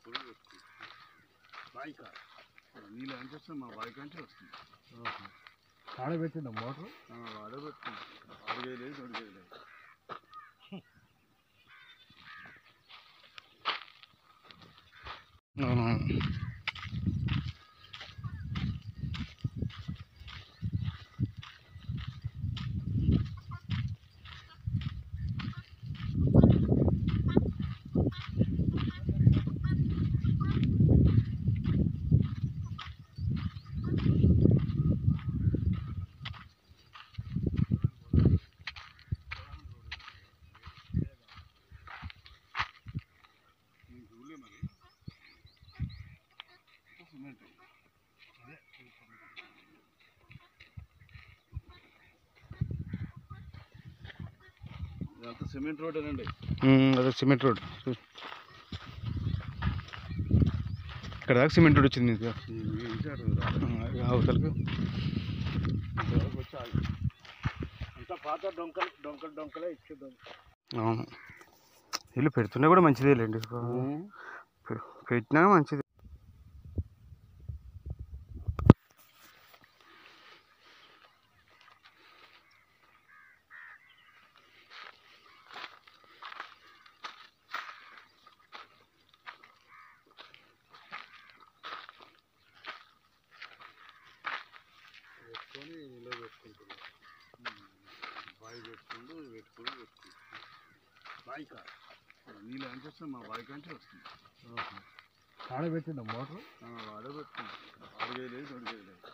పెట్టుకోవడం పెట్టుకుంటాం బాయిక నీళ్ళు అంటే వస్తుంది మా బాయిక అంటే వస్తుంది ఆడబెట్టిండ మోటార్ ఆ, వాడే పెట్టుకుంటాం అడిగేయలేదు దొడిగేయలేదు అవునవును నేను చూడలే మరి సిమెంట్ ఇదంతా సిమెంట్ రోడ్డేనండి అదే సిమెంట్ రోడ్ ఇక్కడ దాకా సిమెంట్ రోడ్ వచ్చింది ఇది. ఈ ఇచ్చారు రాలేదు. ఆ, అవతలకు ఇంతవరకు వచ్చి ఆగి. అంతా పాత డొంకలు డొంకలు డొంకలే ఇచ్చేద్దాం అవును ఇల్లు పెడుతున్నా కూడా మంచిదే లేండి పె- పెట్టినా మంచిది పెట్టుకొని ఇలా పెట్టుకుంటున్నాం బావి పెట్టుకుంటూ పెట్టుకుని పెట్టుకుంటాం బావి కాదు నీళ్ళు అంటే వస్తుంది మా బావి కంటే వస్తుంది ఆడబెట్టిండ మోటార్ ఆ, వాడే పెట్టుకుంటాం అడిగేయలేదు దొడిగేయలేదు